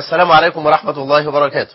السلام عليكم ورحمة الله وبركاته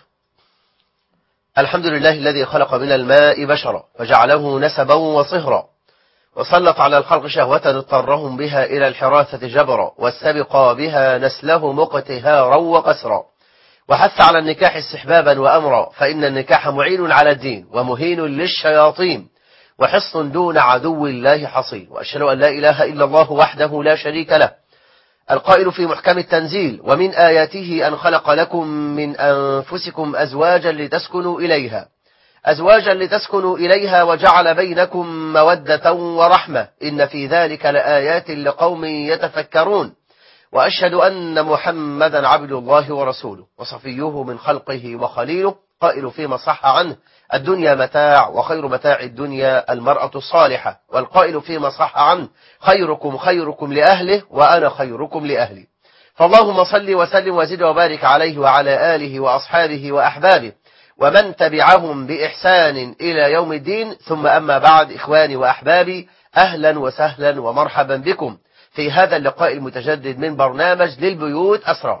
الحمد لله الذي خلق من الماء بشرا وجعله نسبا وصهرا وسلط على الخلق شهوة اضطرهم بها إلى الحراثة جبرا واستبقى بها نسله مقتهارا وقسرا وحث على النكاح استحبابا وأمرا فإن النكاح معين على الدين ومهين للشياطين وحصن دون عدو الله حصين وأشهد أن لا إله إلا الله وحده لا شريك له القائل في محكم التنزيل ومن آياته أن خلق لكم من أنفسكم أزواجا لتسكنوا إليها أزواجا لتسكنوا إليها وجعل بينكم مودة ورحمة إن في ذلك لآيات لقوم يتفكرون وأشهد أن محمدا عبد الله ورسوله وصفيه من خلقه وخليله قائل فيما صح عنه الدنيا متاع وخير متاع الدنيا المرأة الصالحة والقائل فيما صح عنه خيركم خيركم لأهله وأنا خيركم لأهلي فاللهم صل وسلم وزد وبارك عليه وعلى آله وأصحابه وأحبابه ومن تبعهم بإحسان إلى يوم الدين ثم أما بعد إخواني وأحبابي أهلا وسهلا ومرحبا بكم في هذا اللقاء المتجدد من برنامج للبيوت أسرار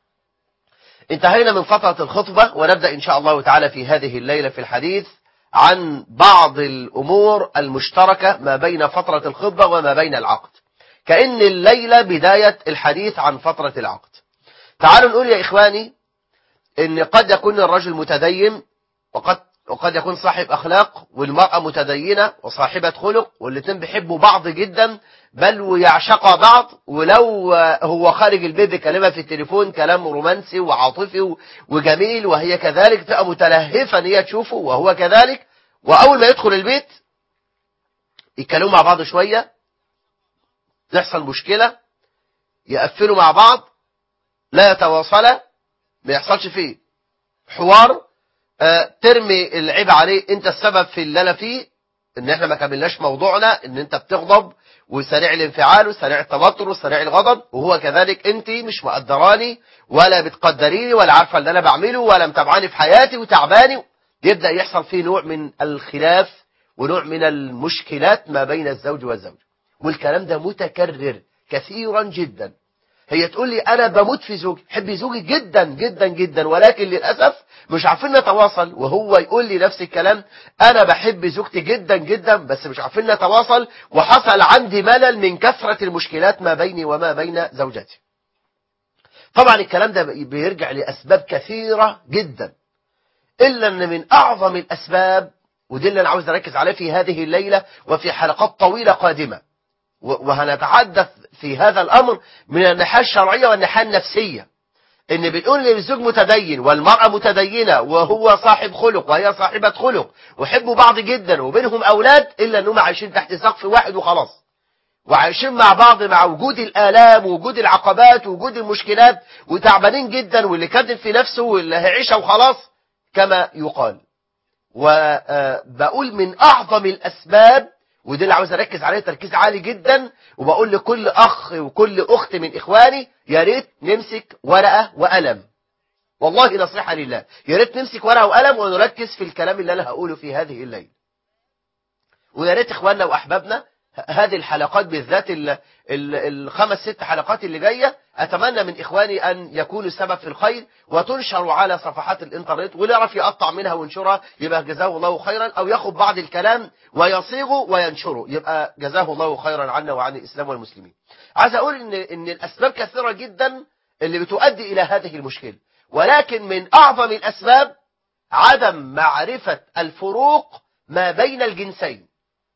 انتهينا من فترة الخطبة ونبدأ إن شاء الله تعالى في هذه الليلة في الحديث عن بعض الأمور المشتركة ما بين فترة الخطبة وما بين العقد كأن الليلة بداية الحديث عن فترة العقد تعالوا نقول يا إخواني إن قد يكون الرجل متدين وقد وقد يكون صاحب أخلاق والمرأة متدينة وصاحبة خلق والاثنين بيحبوا بعض جدا بل ويعشقوا بعض ولو هو خارج البيت بيكلمها في التليفون كلام رومانسي وعاطفي وجميل وهي كذلك تبقى متلهفة ان هي تشوفه وهو كذلك وأول ما يدخل البيت يتكلموا مع بعض شوية تحصل مشكلة يقفلوا مع بعض لا يتواصلا ما يحصلش فيه حوار آه ترمي العيب عليه انت السبب في اللي انا فيه ان احنا ما كملناش موضوعنا ان انت بتغضب وسريع الانفعال وسريع التوتر وسريع الغضب وهو كذلك انت مش مقدراني ولا بتقدريني ولا عارفه اللي انا بعمله ولا متابعاني في حياتي وتعباني يبدا يحصل فيه نوع من الخلاف ونوع من المشكلات ما بين الزوج والزوج والكلام ده متكرر كثيرا جدا هي تقول لي انا بموت في زوجي حبي زوجي جدا جدا جدا ولكن للاسف مش عارفين نتواصل وهو يقول لي نفس الكلام انا بحب زوجتي جدا جدا بس مش عارفين نتواصل وحصل عندي ملل من كثرة المشكلات ما بيني وما بين زوجتي طبعا الكلام ده بيرجع لاسباب كثيرة جدا الا ان من اعظم الاسباب ودي اللي انا عاوز اركز عليه في هذه الليلة وفي حلقات طويلة قادمة وهنتحدث في هذا الأمر من الناحية الشرعية والناحية النفسية إن بنقول إن الزوج متدين والمرأة متدينة وهو صاحب خلق وهي صاحبة خلق ويحبوا بعض جدا وبينهم أولاد إلا أنهم عايشين تحت سقف واحد وخلاص وعايشين مع بعض مع وجود الآلام ووجود العقبات ووجود المشكلات وتعبانين جدا واللي كذب في نفسه واللي هيعيشها وخلاص كما يقال وبقول من أعظم الأسباب ودي اللي عاوز اركز عليه تركيز عالي جدا وبقول لكل اخ وكل اخت من اخواني يا ريت نمسك ورقه وقلم والله نصيحه لله يا ريت نمسك ورقه وقلم ونركز في الكلام اللي انا هقوله في هذه الليله ويا ريت اخواننا واحبابنا هذه الحلقات بالذات ال ال الخمس ست حلقات اللي جايه اتمنى من اخواني ان يكونوا سبب في الخير وتنشر على صفحات الانترنت واللي يعرف يقطع منها وينشرها يبقى جزاه الله خيرا او ياخذ بعض الكلام ويصيغه وينشره يبقى جزاه الله خيرا عنا وعن الاسلام والمسلمين عايز اقول ان ان الاسباب كثيره جدا اللي بتؤدي الى هذه المشكله ولكن من اعظم الاسباب عدم معرفه الفروق ما بين الجنسين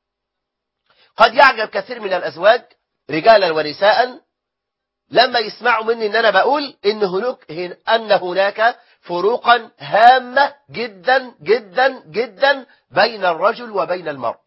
قد يعجب كثير من الأزواج رجالا ونساء لما يسمعوا مني ان انا بقول ان هناك ان هناك فروقا هامة جدا جدا جدا بين الرجل وبين المرء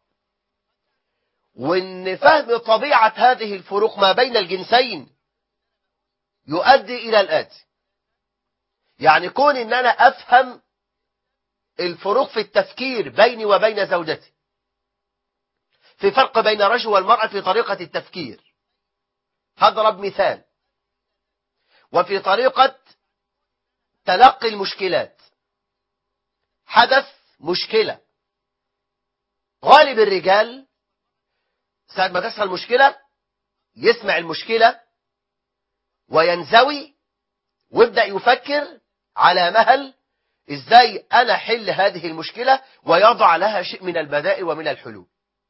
وان فهم طبيعة هذه الفروق ما بين الجنسين يؤدي الى الاتي يعني كون ان انا افهم الفروق في التفكير بيني وبين زوجتي في فرق بين الرجل والمرأة في طريقة التفكير هضرب مثال وفي طريقة تلقي المشكلات حدث مشكلة غالب الرجال ساعة ما تحصل مشكلة يسمع المشكلة وينزوي وابدأ يفكر على مهل ازاي انا حل هذه المشكلة ويضع لها شيء من البدائل ومن الحلول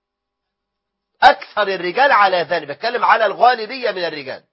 اكثر الرجال على ذلك بتكلم على الغالبية من الرجال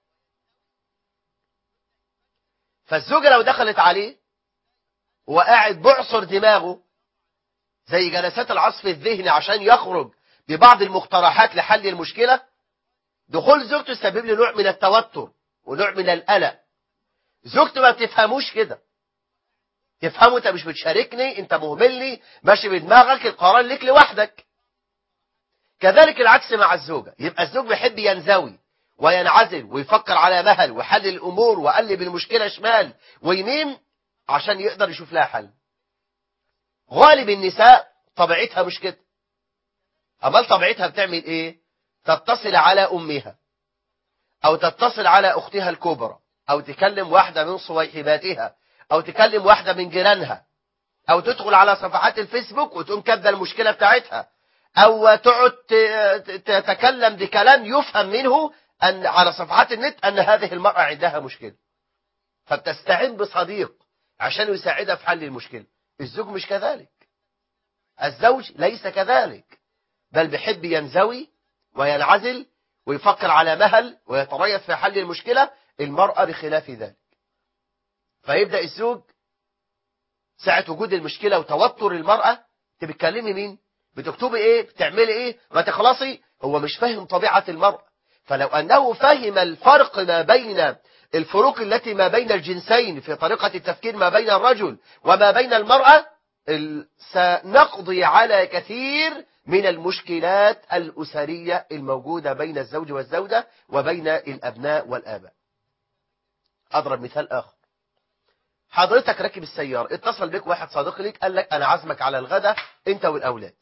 فالزوجة لو دخلت عليه وقاعد بعصر دماغه زي جلسات العصف الذهني عشان يخرج ببعض المقترحات لحل المشكلة دخول زوجته يسبب له نوع من التوتر ونوع من القلق زوجته ما بتفهموش كده تفهمه انت مش بتشاركني انت مهملني ماشي بدماغك القرار ليك لوحدك كذلك العكس مع الزوجة يبقى الزوج بيحب ينزوي وينعزل ويفكر على مهل وحل الأمور وقلب المشكلة شمال ويمين عشان يقدر يشوف لها حل غالب النساء طبيعتها مش كده أمال طبيعتها بتعمل إيه تتصل على أمها أو تتصل على أختها الكبرى أو تكلم واحدة من صويحباتها أو تكلم واحدة من جيرانها أو تدخل على صفحات الفيسبوك وتقوم كاتبه المشكلة بتاعتها أو تقعد تتكلم بكلام يفهم منه أن على صفحات النت أن هذه المرأة عندها مشكلة فبتستعين بصديق عشان يساعدها في حل المشكلة الزوج مش كذلك الزوج ليس كذلك بل بيحب ينزوي وينعزل ويفكر على مهل ويتريث في حل المشكلة المرأة بخلاف ذلك فيبدأ الزوج ساعة وجود المشكلة وتوتر المرأة انت بتكلمي مين بتكتبي ايه بتعملي ايه ما تخلصي هو مش فاهم طبيعة المرأة فلو أنه فهم الفرق ما بين الفروق التي ما بين الجنسين في طريقة التفكير ما بين الرجل وما بين المرأة سنقضي على كثير من المشكلات الأسرية الموجودة بين الزوج والزوجة وبين الأبناء والآباء أضرب مثال آخر حضرتك راكب السيارة اتصل بك واحد صديق ليك قال لك أنا عازمك على الغداء أنت والأولاد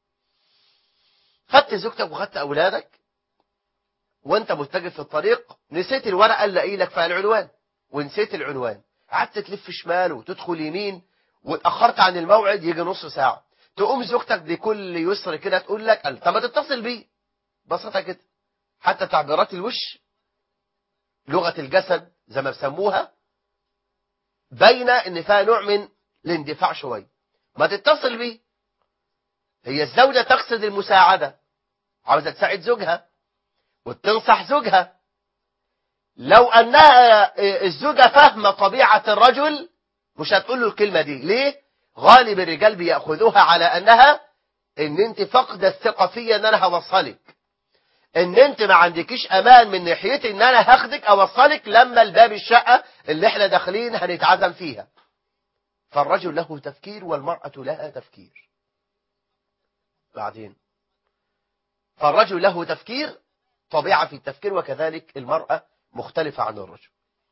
خدت زوجتك وخدت أولادك وانت متجه في الطريق نسيت الورقة اللي قايل لك فيها العنوان ونسيت العنوان قعدت تلف شمال وتدخل يمين واتأخرت عن الموعد يجي نص ساعة تقوم زوجتك بكل يسر كده تقول لك قال طب ما تتصل بيه بسيطة كده حتى تعبيرات الوش لغة الجسد زي ما بسموها باينة ان فيها نوع من الاندفاع شوية ما تتصل بيه هي الزوجة تقصد المساعدة عاوزة تساعد زوجها وتنصح زوجها لو أنها الزوجة فاهمة طبيعة الرجل مش هتقول له الكلمة دي ليه غالب الرجال بيأخذوها على أنها ان انت فقد الثقة فيا ان انا هوصلك ان انت ما عندكيش امان من ناحيتي ان انا هاخدك اوصلك لما الباب الشقة اللي احنا داخلين هنتعزم فيها فالرجل له تفكير والمرأة لها تفكير بعدين فالرجل له تفكير طبيعة في التفكير وكذلك المرأة مختلفة عن الرجل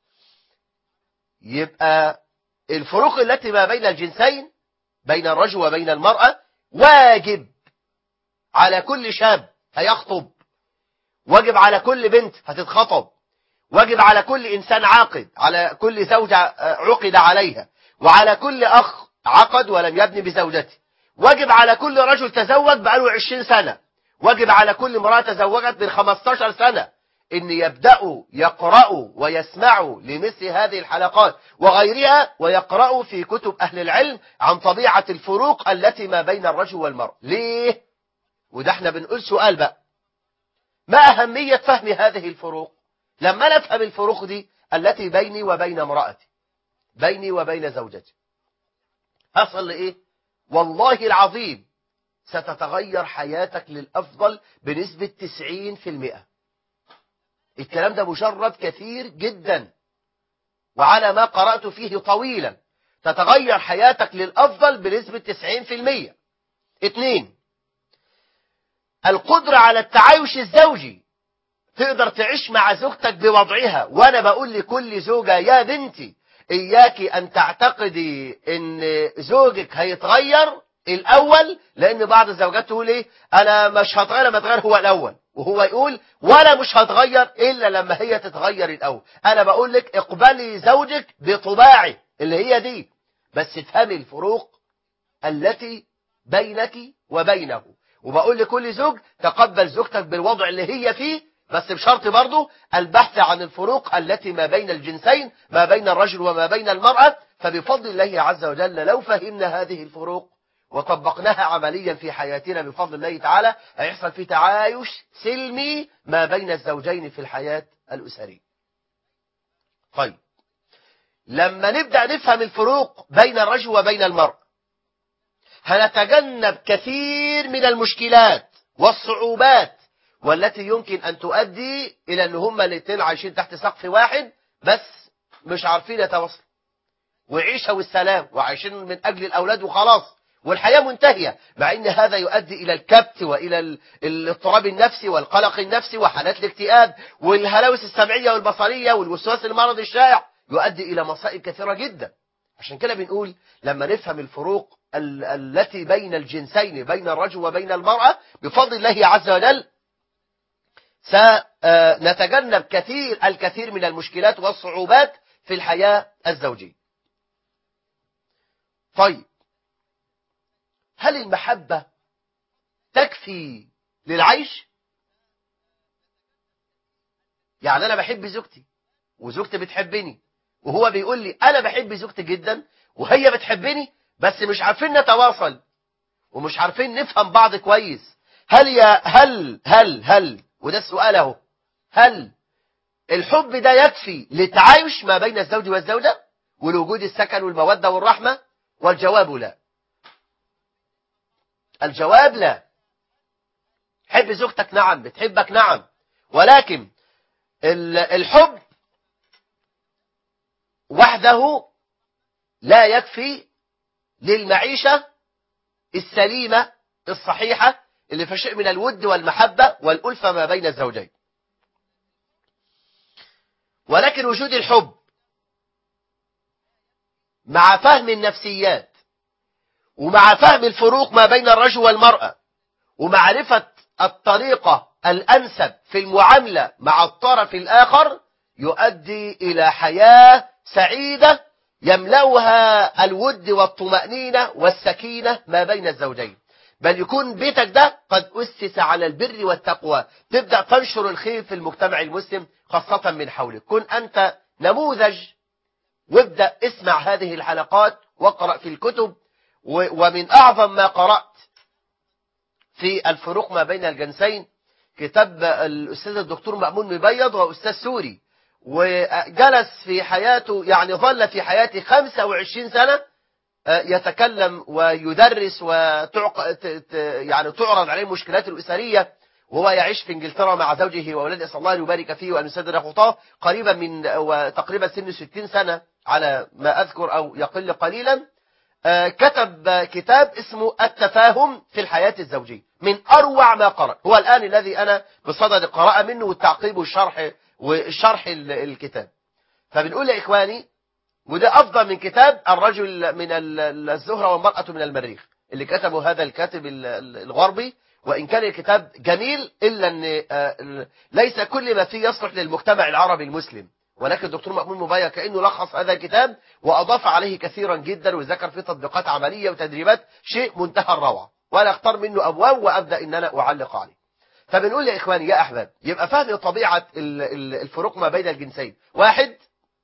يبقى الفروق التي ما بين الجنسين بين الرجل وبين المرأة واجب على كل شاب هيخطب واجب على كل بنت هتتخطب واجب على كل إنسان عاقد على كل زوجة عقد عليها وعلى كل أخ عقد ولم يبني بزوجته واجب على كل رجل تزوج بقاله عشرين سنة واجب على كل امرأة تزوجت من 15 سنة ان يبدأوا يقرأوا ويسمعوا لمثل هذه الحلقات وغيرها ويقرأوا في كتب أهل العلم عن طبيعة الفروق التي ما بين الرجل والمرأة ليه؟ وده احنا بنقول سؤال بقى ما أهمية فهم هذه الفروق لما نفهم الفروق دي التي بيني وبين امرأتي بيني وبين زوجتي حصل لإيه والله العظيم ستتغير حياتك للأفضل بنسبة 90% الكلام ده مجرد كثير جدا وعلى ما قرأت فيه طويلا تتغير حياتك للأفضل بنسبة 90% اثنين القدرة على التعايش الزوجي تقدر تعيش مع زوجتك بوضعها وانا بقول لكل زوجة يا بنتي اياك ان تعتقدي ان زوجك هيتغير الاول لان بعض الزوجات تقول ايه انا مش هتغير لما اتغير هو الاول وهو يقول ولا مش هتغير الا لما هي تتغير الاول انا بقول لك اقبلي زوجك بطباعه اللي هي دي بس افهمي الفروق التي بينك وبينه وبقول لكل زوج تقبل زوجتك بالوضع اللي هي فيه بس بشرط برضه البحث عن الفروق التي ما بين الجنسين ما بين الرجل وما بين المرأة فبفضل الله عز وجل لو فهمنا هذه الفروق وطبقناها عمليا في حياتنا بفضل الله تعالى هيحصل في تعايش سلمي ما بين الزوجين في الحياة الأسرية طيب لما نبدأ نفهم الفروق بين الرجل وبين المرأة هنتجنب كثير من المشكلات والصعوبات والتي يمكن أن تؤدي إلى أن هما الاثنين عايشين تحت سقف واحد بس مش عارفين يتواصلوا وعيشة والسلام وعايشين من أجل الأولاد وخلاص والحياة منتهية مع أن هذا يؤدي إلى الكبت وإلى الاضطراب النفسي والقلق النفسي وحالات الاكتئاب والهلاوس السمعية والبصرية والوسواس المرضي الشائع يؤدي إلى مصائب كثيرة جدا عشان كده بنقول لما نفهم الفروق ال التي بين الجنسين بين الرجل وبين المرأة بفضل الله عز وجل سنتجنب كثير الكثير من المشكلات والصعوبات في الحياة الزوجية طيب هل المحبة تكفي للعيش يعني أنا بحب زوجتي وزوجتي بتحبني وهو بيقول لي أنا بحب زوجتي جدا وهي بتحبني بس مش عارفين نتواصل ومش عارفين نفهم بعض كويس هل يا هل هل هل وده السؤال اهو هل الحب ده يكفي للتعايش ما بين الزوج والزوجة ولوجود السكن والمودة والرحمة والجواب لا الجواب لا حب زوجتك نعم بتحبك نعم ولكن الحب وحده لا يكفي للمعيشة السليمة الصحيحة اللي في شيء من الود والمحبة والألفة ما بين الزوجين ولكن وجود الحب مع فهم النفسيات ومع فهم الفروق ما بين الرجل والمرأة ومعرفة الطريقة الأنسب في المعاملة مع الطرف الآخر يؤدي إلى حياة سعيدة يملأها الود والطمأنينة والسكينة ما بين الزوجين بل يكون بيتك ده قد أسس على البر والتقوى تبدأ تنشر الخير في المجتمع المسلم خاصة من حولك كن أنت نموذج وابدأ اسمع هذه الحلقات واقرأ في الكتب ومن أعظم ما قرأت في الفروق ما بين الجنسين كتاب الأستاذ الدكتور مأمون مبيض وأستاذ سوري وجلس في حياته يعني ظل في حياته 25 سنة يتكلم ويدرس وتعق... يعني تعرض عليه المشكلات الأسرية وهو يعيش في انجلترا مع زوجه واولاده اسال الله ان يبارك فيه وان يسدد خطاه قريبا من وتقريبا سن 60 سنه على ما اذكر او يقل قليلا كتب كتاب اسمه التفاهم في الحياه الزوجيه من اروع ما قرأ هو الان الذي انا بصدد القراءه منه والتعقيب والشرح وشرح الكتاب فبنقول يا إخواني وده أفضل من كتاب الرجل من الزهرة والمرأة من المريخ اللي كتبه هذا الكاتب الغربي وإن كان الكتاب جميل إلا أن ليس كل ما فيه يصلح للمجتمع العربي المسلم ولكن الدكتور مأمون مبايا كأنه لخص هذا الكتاب وأضاف عليه كثيرا جدا وذكر فيه تطبيقات عملية وتدريبات شيء منتهى الروعة وأنا أختار منه أبواب وأبدأ إن أنا أعلق عليه فبنقول يا إخواني يا أحباب يبقى فهم طبيعة الفروق ما بين الجنسين واحد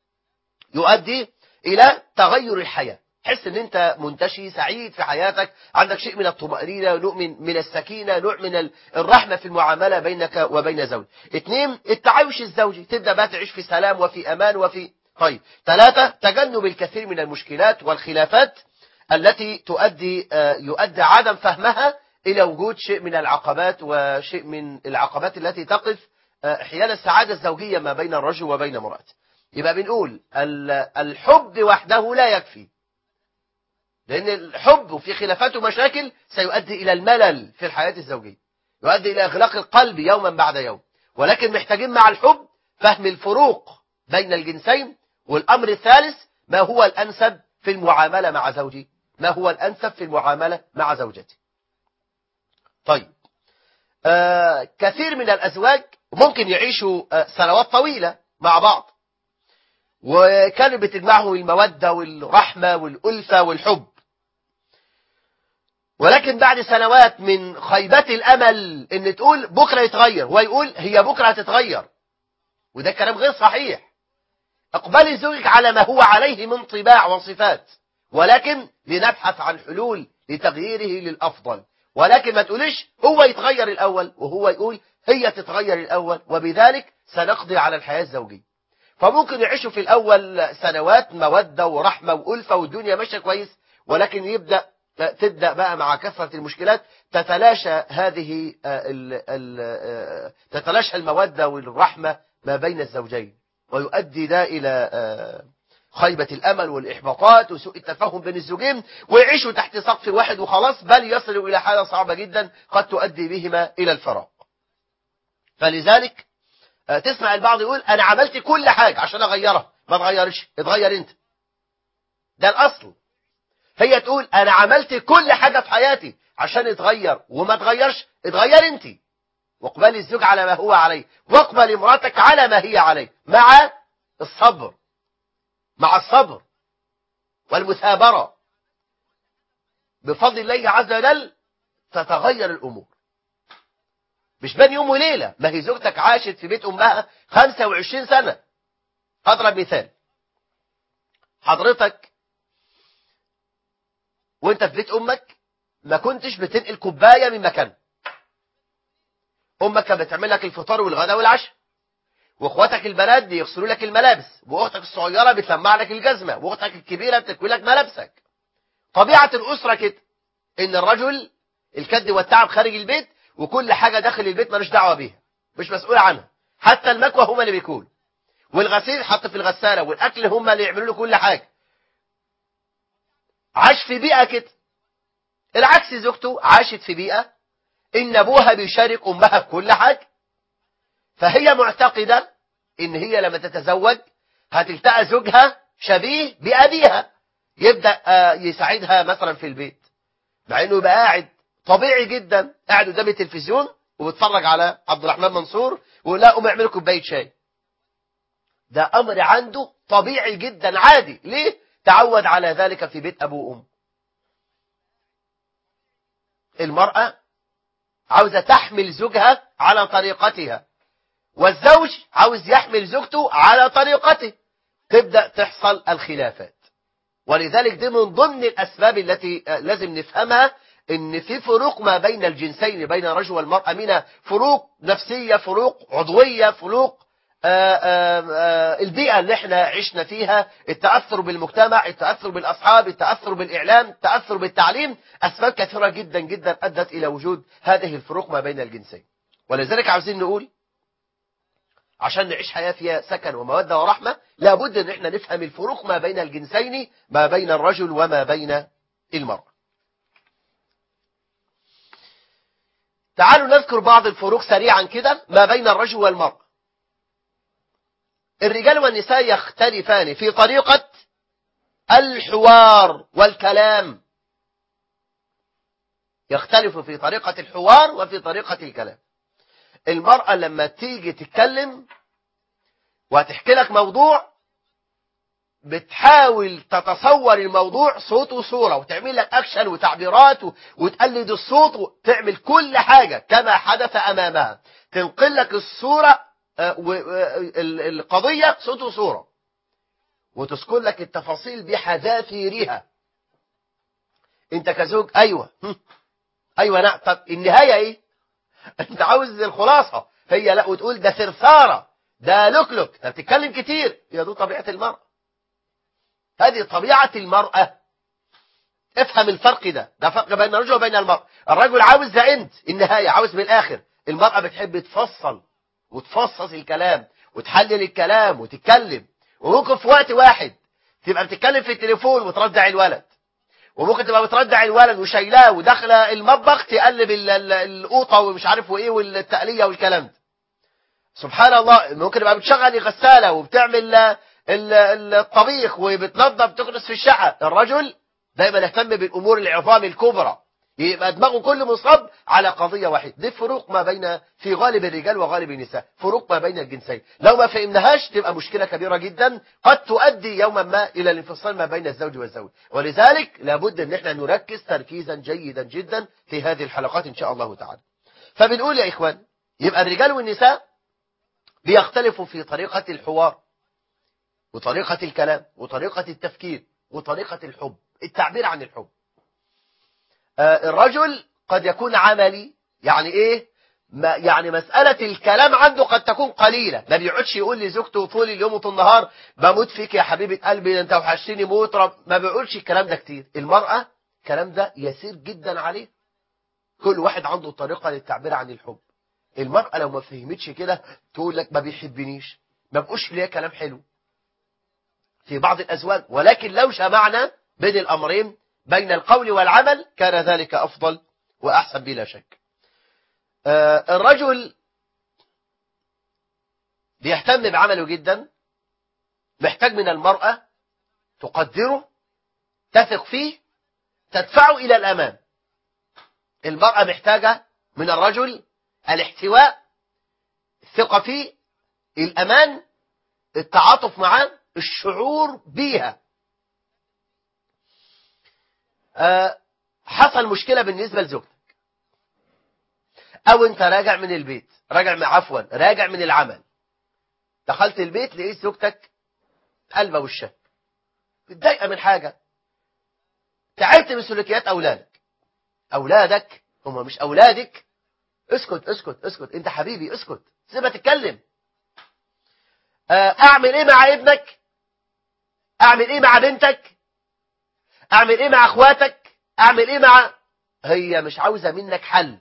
يؤدي إلى تغير الحياة حس ان انت منتشي سعيد في حياتك عندك شيء من الطمأنينة نوع من, من السكينة نوع من الرحمة في المعاملة بينك وبين زوج اثنين التعايش الزوجي تبدأ بقى تعيش في سلام وفي أمان وفي طيب ثلاثة تجنب الكثير من المشكلات والخلافات التي تؤدي يؤدي عدم فهمها إلى وجود شيء من العقبات وشيء من العقبات التي تقف أحيانا السعادة الزوجية ما بين الرجل وبين امرأته يبقى بنقول الحب وحده لا يكفي لأن الحب وفي خلافات ومشاكل سيؤدي إلى الملل في الحياة الزوجية يؤدي إلى إغلاق القلب يوما بعد يوم ولكن محتاجين مع الحب فهم الفروق بين الجنسين والأمر الثالث ما هو الأنسب في المعاملة مع زوجي ما هو الأنسب في المعاملة مع زوجتي طيب آه كثير من الأزواج ممكن يعيشوا آه سنوات طويلة مع بعض وكانت بتجمعهم المودة والرحمة والألفة والحب ولكن بعد سنوات من خيبة الأمل إن تقول بكرة يتغير ويقول هي بكرة هتتغير وده كلام غير صحيح اقبلي زوجك على ما هو عليه من طباع وصفات ولكن لنبحث عن حلول لتغييره للأفضل ولكن ما تقوليش هو يتغير الأول وهو يقول هي تتغير الأول وبذلك سنقضي على الحياة الزوجية فممكن يعيشوا في الأول سنوات مودة ورحمة وألفة والدنيا ماشية كويس ولكن يبدأ تبدأ بقى مع كثرة المشكلات تتلاشى هذه ال ال تتلاشى المودة والرحمة ما بين الزوجين ويؤدي ده إلى خيبة الأمل والإحباطات وسوء التفاهم بين الزوجين ويعيشوا تحت سقف واحد وخلاص بل يصلوا إلى حالة صعبة جدا قد تؤدي بهما إلى الفراق فلذلك تسمع البعض يقول أنا عملت كل حاجة عشان أغيرها ما تغيرش اتغير أنت ده الأصل هي تقول أنا عملت كل حاجة في حياتي عشان اتغير وما تغيرش اتغير أنت واقبل الزوج على ما هو عليه واقبل امراتك على ما هي عليه مع الصبر مع الصبر والمثابرة بفضل الله عز وجل تتغير الأمور مش بين يوم وليلة ما هي زوجتك عاشت في بيت أمها 25 سنة أضرب مثال حضرتك وانت في بيت أمك ما كنتش بتنقل كوباية من مكان أمك كانت بتعمل لك الفطار والغداء والعشاء واخواتك البنات بيغسلوا لك الملابس واختك الصغيره بتلمع لك الجزمه واختك الكبيره بتكوي لك ملابسك طبيعه الاسره كده ان الرجل الكد والتعب خارج البيت وكل حاجه داخل البيت مالوش دعوه بيها مش مسؤول عنها حتى المكوى هما اللي بيكون والغسيل حط في الغساله والاكل هما اللي يعملوا له كل حاجه عاش في بيئه كده العكس زوجته عاشت في بيئه ان ابوها بيشارك امها في كل حاجه فهي معتقدة ان هي لما تتزوج هتلتقى زوجها شبيه بأبيها يبدأ يساعدها مثلا في البيت مع انه يبقى قاعد طبيعي جدا قاعد قدام التلفزيون وبيتفرج على عبد الرحمن منصور ويقول لا قوم اعمل كوبايه شاي ده امر عنده طبيعي جدا عادي ليه تعود على ذلك في بيت ابوه وام المرأة عاوزة تحمل زوجها على طريقتها والزوج عاوز يحمل زوجته على طريقته تبدأ تحصل الخلافات ولذلك دي من ضمن الأسباب التي لازم نفهمها ان في فروق ما بين الجنسين بين الرجل والمرأة منها فروق نفسية فروق عضوية فروق آآ آآ البيئة اللي احنا عشنا فيها التأثر بالمجتمع التأثر بالأصحاب التأثر بالإعلام التأثر بالتعليم أسباب كثيرة جدا جدا أدت إلى وجود هذه الفروق ما بين الجنسين ولذلك عاوزين نقول عشان نعيش حياة فيها سكن ومودة ورحمة لابد ان احنا نفهم الفروق ما بين الجنسين ما بين الرجل وما بين المرأة تعالوا نذكر بعض الفروق سريعا كده ما بين الرجل والمرأة الرجال والنساء يختلفان في طريقة الحوار والكلام يختلف في طريقة الحوار وفي طريقة الكلام المرأة لما تيجي تتكلم وهتحكي لك موضوع بتحاول تتصور الموضوع صوت وصورة وتعمل لك أكشن وتعبيرات وتقلد الصوت وتعمل كل حاجة كما حدث أمامها تنقل لك الصورة القضية صوت وصورة وتذكر لك التفاصيل بحذافيرها انت كزوج ايوه ايوه نعم طب النهايه ايه انت عاوز الخلاصة هي لا وتقول ده ثرثارة ده لكلك ده بتتكلم كتير يا دي طبيعة المرأة هذه طبيعة المرأة افهم الفرق ده ده فرق بين الرجل وبين المرأة الرجل عاوز ذا انت النهاية عاوز بالآخر المرأة بتحب تفصل وتفصص الكلام وتحلل الكلام وتتكلم وممكن في وقت واحد تبقى بتتكلم في التليفون وترجع الولد وممكن تبقى بترجع الولد وشايلاه وداخله المطبخ تقلب القوطه ومش عارف وايه والتقليه والكلام ده سبحان الله ممكن تبقى بتشغل غساله وبتعمل الطبيخ وبتنظف تكنس في الشقه الرجل دايما يهتم بالامور العظام الكبرى يبقى دماغه كله مصاب على قضية واحدة دي فروق ما بين في غالب الرجال وغالب النساء فروق ما بين الجنسين لو ما فهمناهاش تبقى مشكلة كبيرة جدا قد تؤدي يوما ما إلى الانفصال ما بين الزوج والزوج ولذلك لابد ان احنا نركز تركيزا جيدا جدا في هذه الحلقات ان شاء الله تعالى فبنقول يا إخوان يبقى الرجال والنساء بيختلفوا في طريقة الحوار وطريقة الكلام وطريقة التفكير وطريقة الحب التعبير عن الحب آه، الرجل قد يكون عملي يعني ايه ما يعني مسألة الكلام عنده قد تكون قليلة ما بيقعدش يقول لزوجته طول اليوم وطول النهار بموت فيك يا حبيبة قلبي ده انت وحشتني موت رب ما بيقولش الكلام ده كتير المرأة الكلام ده يسير جدا عليه كل واحد عنده طريقة للتعبير عن الحب المرأة لو ما فهمتش كده تقول لك ما بيحبنيش ما بقوش ليه كلام حلو في بعض الأزواج ولكن لو جمعنا بين الأمرين بين القول والعمل كان ذلك أفضل وأحسن بلا شك آه، الرجل بيهتم بعمله جدا محتاج من المرأة تقدره تثق فيه تدفعه إلى الأمام المرأة محتاجة من الرجل الاحتواء الثقة فيه الأمان التعاطف معاه الشعور بيها آه، حصل مشكلة بالنسبة لزوجتك او انت راجع من البيت راجع من عفوا راجع من العمل دخلت البيت لقيت زوجتك قلبة وشها متضايقة من حاجة تعبت من سلوكيات اولادك اولادك هم مش اولادك اسكت اسكت اسكت انت حبيبي اسكت سيبها تتكلم آه، اعمل ايه مع ابنك اعمل ايه مع بنتك اعمل ايه مع اخواتك اعمل ايه مع هي مش عاوزة منك حل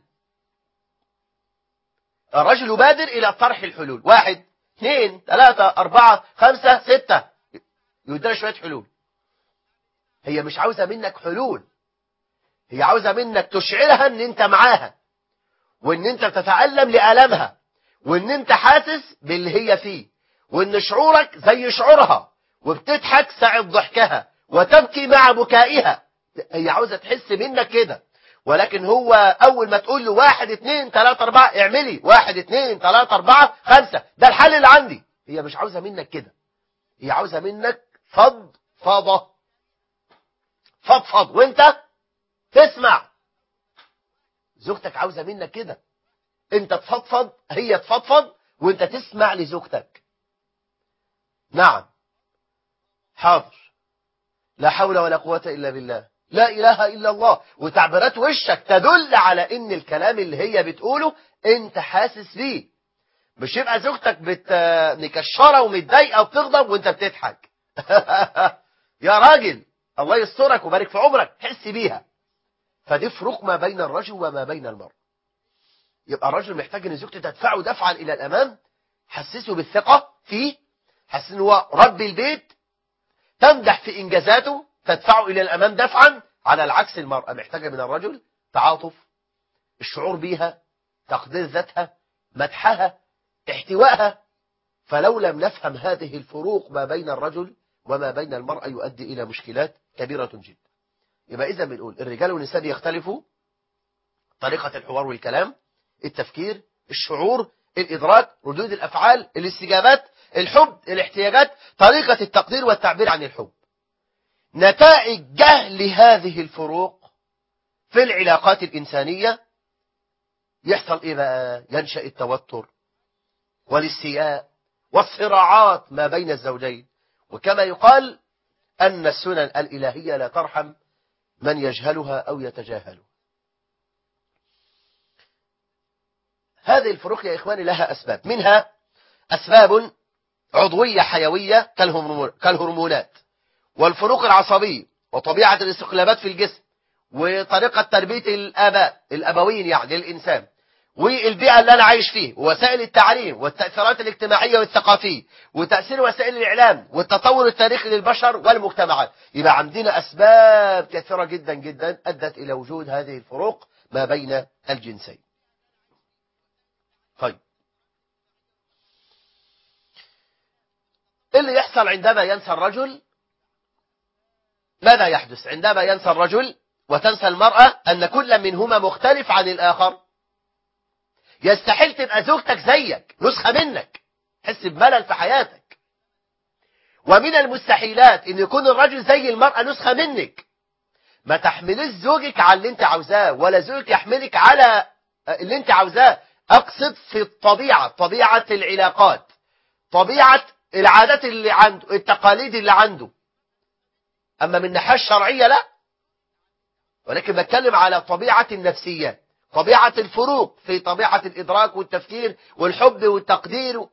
الرجل يبادر الى طرح الحلول واحد اثنين ثلاثة اربعة خمسة ستة يدينا شوية حلول هي مش عاوزة منك حلول هي عاوزة منك تشعرها ان انت معاها وان انت بتتألم لألمها وان انت حاسس باللي هي فيه وان شعورك زي شعورها وبتضحك ساعة ضحكها وتبكي مع بكائها هي عاوزة تحس منك كده ولكن هو أول ما تقول له واحد اتنين تلاتة أربعة اعملي واحد اتنين تلاتة أربعة خمسة ده الحل اللي عندي هي مش عاوزة منك كده هي عاوزة منك فض فضة فضفض وانت تسمع زوجتك عاوزة منك كده انت تفضفض هي تفضفض وانت تسمع لزوجتك نعم حاضر لا حول ولا قوة إلا بالله لا إله إلا الله وتعبيرات وشك تدل على إن الكلام اللي هي بتقوله أنت حاسس بيه مش يبقى زوجتك بت... مكشرة ومتضايقة وبتغضب وأنت بتضحك يا راجل الله يسترك وبارك في عمرك حس بيها فدي فروق ما بين الرجل وما بين المرأة يبقى الرجل محتاج ان زوجته تدفعه دفعا الى الامام حسسه بالثقة فيه حسس ان هو رب البيت تمدح في انجازاته تدفعه إلى الأمام دفعا على العكس المرأة محتاجة من الرجل تعاطف الشعور بيها تقدير ذاتها مدحها احتوائها فلو لم نفهم هذه الفروق ما بين الرجل وما بين المرأة يؤدي إلى مشكلات كبيرة جدا يبقى إذا بنقول الرجال والنساء يختلفوا طريقة الحوار والكلام التفكير الشعور الإدراك ردود الأفعال الاستجابات الحب الاحتياجات طريقة التقدير والتعبير عن الحب نتائج جهل هذه الفروق في العلاقات الإنسانية يحصل إيه بقى ينشأ التوتر والاستياء والصراعات ما بين الزوجين وكما يقال أن السنن الإلهية لا ترحم من يجهلها أو يتجاهلها هذه الفروق يا إخواني لها أسباب منها أسباب عضوية حيوية كالهرمونات والفروق العصبية وطبيعة الاستقلابات في الجسم وطريقة تربية الآباء الأبوين يعني للإنسان والبيئة اللي أنا عايش فيه ووسائل التعليم والتأثيرات الاجتماعية والثقافية وتأثير وسائل الإعلام والتطور التاريخي للبشر والمجتمعات يبقى عندنا أسباب كثيرة جدا جدا أدت إلى وجود هذه الفروق ما بين الجنسين طيب اللي يحصل عندما ينسى الرجل ماذا يحدث عندما ينسى الرجل وتنسى المرأة أن كل منهما مختلف عن الآخر يستحيل تبقى زوجتك زيك نسخة منك حس بملل في حياتك ومن المستحيلات ان يكون الرجل زي المرأة نسخة منك ما تحمليش زوجك على اللي انت عاوزاه ولا زوجك يحملك على اللي انت عاوزاه اقصد في الطبيعة طبيعة العلاقات طبيعة العادات اللي عنده التقاليد اللي عنده اما من الناحية الشرعية لا ولكن بتكلم على طبيعة النفسيات طبيعة الفروق في طبيعة الإدراك والتفكير والحب والتقدير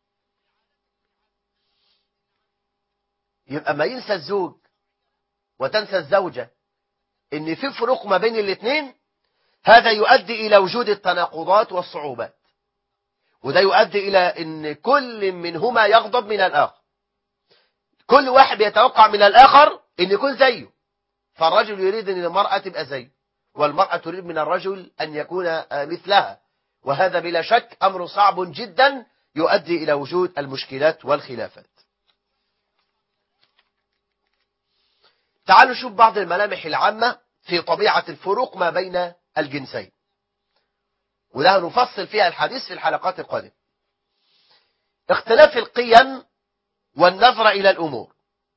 يبقى ما ينسى الزوج وتنسى الزوجة ان في فروق ما بين الاثنين هذا يؤدي الى وجود التناقضات والصعوبات وده يؤدي الى ان كل منهما يغضب من الاخر كل واحد يتوقع من الاخر ان يكون زيه فالرجل يريد ان المرأة تبقى زيه والمرأة تريد من الرجل ان يكون مثلها وهذا بلا شك امر صعب جدا يؤدي الى وجود المشكلات والخلافات تعالوا نشوف بعض الملامح العامة في طبيعة الفروق ما بين الجنسين وده نفصل فيها الحديث في الحلقات القادمة اختلاف القيم والنظرة إلى الأمور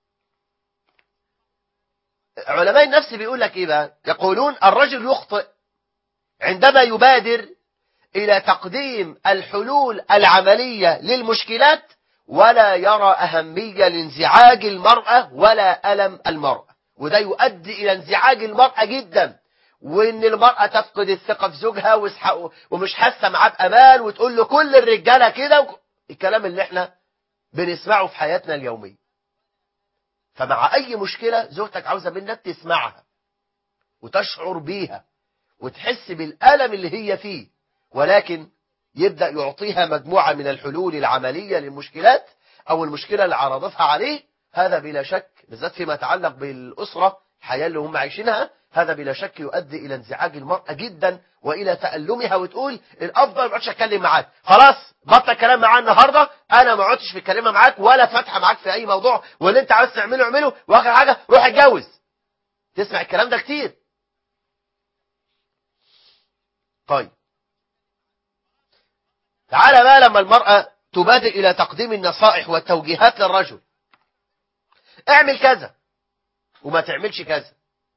علماء النفس بيقول لك إيه بقى يقولون الرجل يخطئ عندما يبادر إلى تقديم الحلول العملية للمشكلات ولا يرى أهمية لانزعاج المرأة ولا ألم المرأة وده يؤدي إلى انزعاج المرأة جدا وإن المرأة تفقد الثقة في زوجها ومش حاسة معاه بأمان وتقول له كل الرجالة كده الكلام اللي احنا بنسمعه في حياتنا اليومية فمع أي مشكلة زوجتك عاوزة منك تسمعها وتشعر بيها وتحس بالألم اللي هي فيه ولكن يبدأ يعطيها مجموعة من الحلول العملية للمشكلات أو المشكلة اللي عرضتها عليه هذا بلا شك بالذات فيما يتعلق بالأسرة الحياة اللي هم عايشينها هذا بلا شك يؤدي إلى انزعاج المرأة جدا وإلى تألمها وتقول الأفضل ما اقعدش أتكلم معاك خلاص بطل كلام معاه النهاردة أنا ما اقعدش في الكلمة معاك ولا فاتحة معاك في أي موضوع واللي أنت عاوز تعمله اعمله وآخر حاجة روح اتجوز تسمع الكلام ده كتير طيب تعالى بقى لما المرأة تبادر إلى تقديم النصائح والتوجيهات للرجل اعمل كذا وما تعملش كذا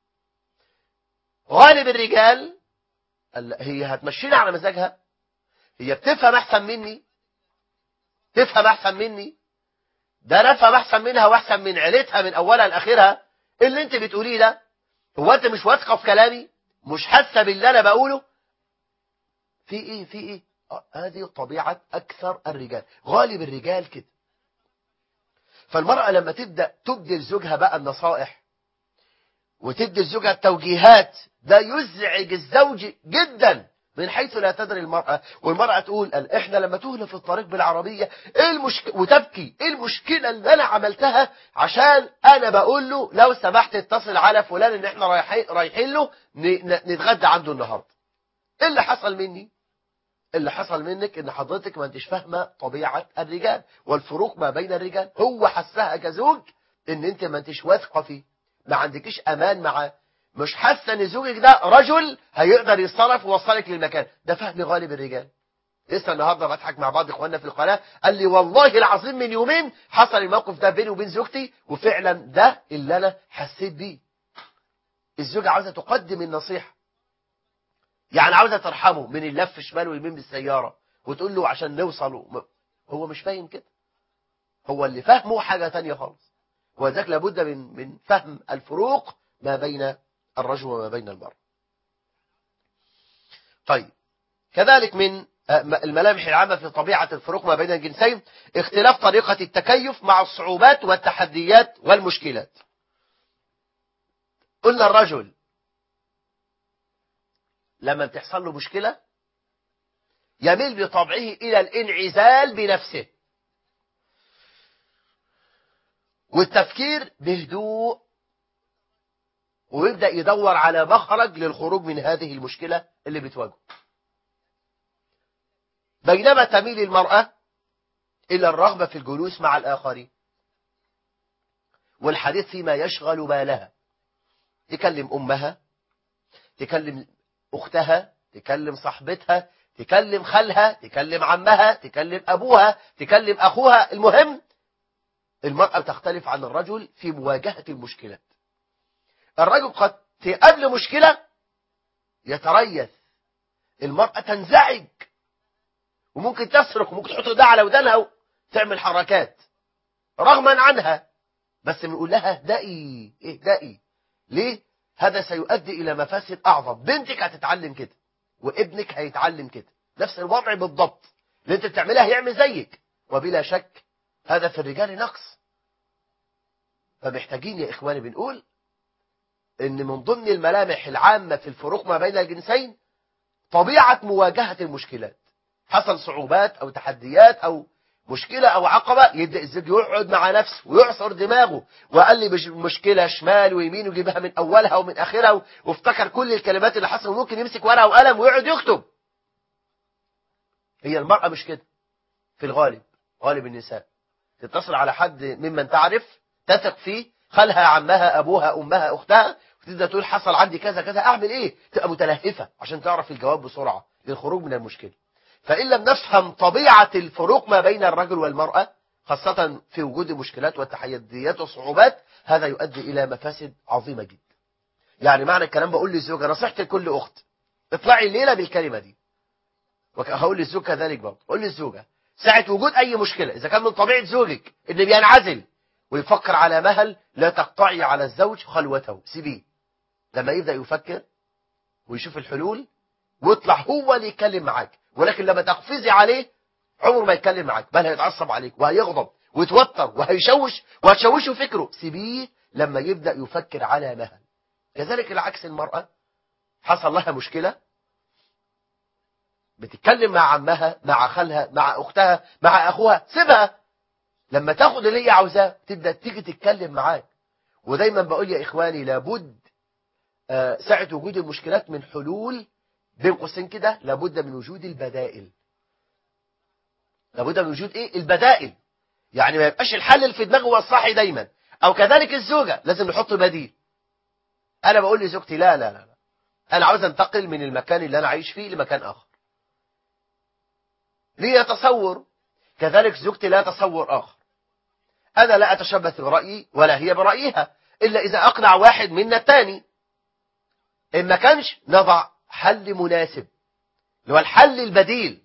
غالب الرجال هي هتمشينا على مزاجها هي بتفهم احسن مني تفهم احسن مني ده انا افهم احسن منها واحسن من عيلتها من اولها لاخرها اللي انت بتقوليه ده هو انت مش واثقه في كلامي مش حاسه باللي انا بقوله في ايه في ايه آه هذه طبيعه اكثر الرجال غالب الرجال كده فالمرأة لما تبدأ تبدي لزوجها بقى النصائح وتدي لزوجها التوجيهات ده يزعج الزوج جدا من حيث لا تدري المرأة والمرأة تقول احنا لما تهنا في الطريق بالعربية ايه المشكلة وتبكي ايه المشكلة اللي انا عملتها عشان انا بقول له لو سمحت اتصل على فلان ان احنا رايحين رايحين له نتغدى عنده النهارده ايه اللي حصل مني اللي حصل منك ان حضرتك ما انتش فاهمه طبيعه الرجال والفروق ما بين الرجال هو حسها كزوج ان انت ما انتش واثقه فيه ما عندكيش امان معاه مش حاسه ان زوجك ده رجل هيقدر يتصرف ويوصلك للمكان ده فهم غالب الرجال لسه النهارده بضحك مع بعض اخواننا في القناه قال لي والله العظيم من يومين حصل الموقف ده بيني وبين زوجتي وفعلا ده اللي انا حسيت بيه الزوجه عاوزه تقدم النصيحه يعني عاوزه ترحمه من اللف شمال واليمين بالسياره وتقول له عشان نوصل هو مش فاهم كده هو اللي فهمه حاجه تانية خالص وذلك لابد من من فهم الفروق ما بين الرجل وما بين المرأة طيب كذلك من الملامح العامة في طبيعة الفروق ما بين الجنسين اختلاف طريقة التكيف مع الصعوبات والتحديات والمشكلات قلنا الرجل لما بتحصل له مشكلة يميل بطبعه إلى الانعزال بنفسه والتفكير بهدوء ويبدأ يدور على مخرج للخروج من هذه المشكلة اللي بتواجهه بينما تميل المرأة إلى الرغبة في الجلوس مع الآخرين والحديث فيما يشغل بالها تكلم أمها تكلم أختها تكلم صاحبتها تكلم خالها تكلم عمها تكلم أبوها تكلم أخوها المهم المرأة تختلف عن الرجل في مواجهة المشكلات الرجل قد تقابل مشكلة يتريث المرأة تنزعج وممكن تصرخ وممكن تحط ده على ودانها وتعمل حركات رغما عنها بس بنقول لها اهدئي اهدئي ليه هذا سيؤدي الى مفاسد اعظم بنتك هتتعلم كده وابنك هيتعلم كده نفس الوضع بالضبط اللي انت بتعملها هيعمل زيك وبلا شك هذا في الرجال نقص فمحتاجين يا اخواني بنقول ان من ضمن الملامح العامة في الفروق ما بين الجنسين طبيعة مواجهة المشكلات حصل صعوبات او تحديات او مشكلة او عقبة يبدأ الزوج يقعد مع نفسه ويعصر دماغه وقال لي مشكلة شمال ويمين ويجيبها من اولها ومن اخرها وافتكر كل الكلمات اللي حصل وممكن يمسك ورقة وقلم ويقعد يكتب هي المرأة مش كده في الغالب غالب النساء تتصل على حد ممن تعرف تثق فيه خالها عمها ابوها امها اختها وتبدا تقول حصل عندي كذا كذا اعمل ايه تبقى متلهفه عشان تعرف الجواب بسرعه للخروج من المشكله فان لم نفهم طبيعه الفروق ما بين الرجل والمراه خاصه في وجود المشكلات والتحديات والصعوبات هذا يؤدي الى مفاسد عظيمه جدا يعني معنى الكلام بقول للزوجه نصيحتي لكل اخت اطلعي الليله بالكلمه دي وهقول للزوج كذلك برضه قول للزوجه ساعة وجود أي مشكلة إذا كان من طبيعة زوجك إن بينعزل ويفكر على مهل لا تقطعي على الزوج خلوته سيبيه لما يبدأ يفكر ويشوف الحلول ويطلع هو اللي يتكلم معاك ولكن لما تقفزي عليه عمره ما يتكلم معاك بل هيتعصب عليك وهيغضب ويتوتر وهيشوش وهتشوشه فكره سيبيه لما يبدأ يفكر على مهل كذلك العكس المرأة حصل لها مشكلة بتتكلم مع عمها مع خالها مع اختها مع اخوها سيبها لما تاخد اللي هي عاوزاه تبدا تيجي تتكلم معاك ودايما بقول يا اخواني لابد آه ساعه وجود المشكلات من حلول بين قوسين كده لابد من وجود البدائل لابد من وجود ايه البدائل يعني ما يبقاش الحل اللي في دماغه هو الصح دايما او كذلك الزوجه لازم نحط بديل انا بقول لزوجتي لا لا لا انا عاوز انتقل من المكان اللي انا عايش فيه لمكان اخر لي تصور كذلك زوجتي لا تصور آخر أنا لا أتشبث برأيي ولا هي برأيها إلا إذا أقنع واحد منا الثاني إن ما كانش نضع حل مناسب اللي هو الحل البديل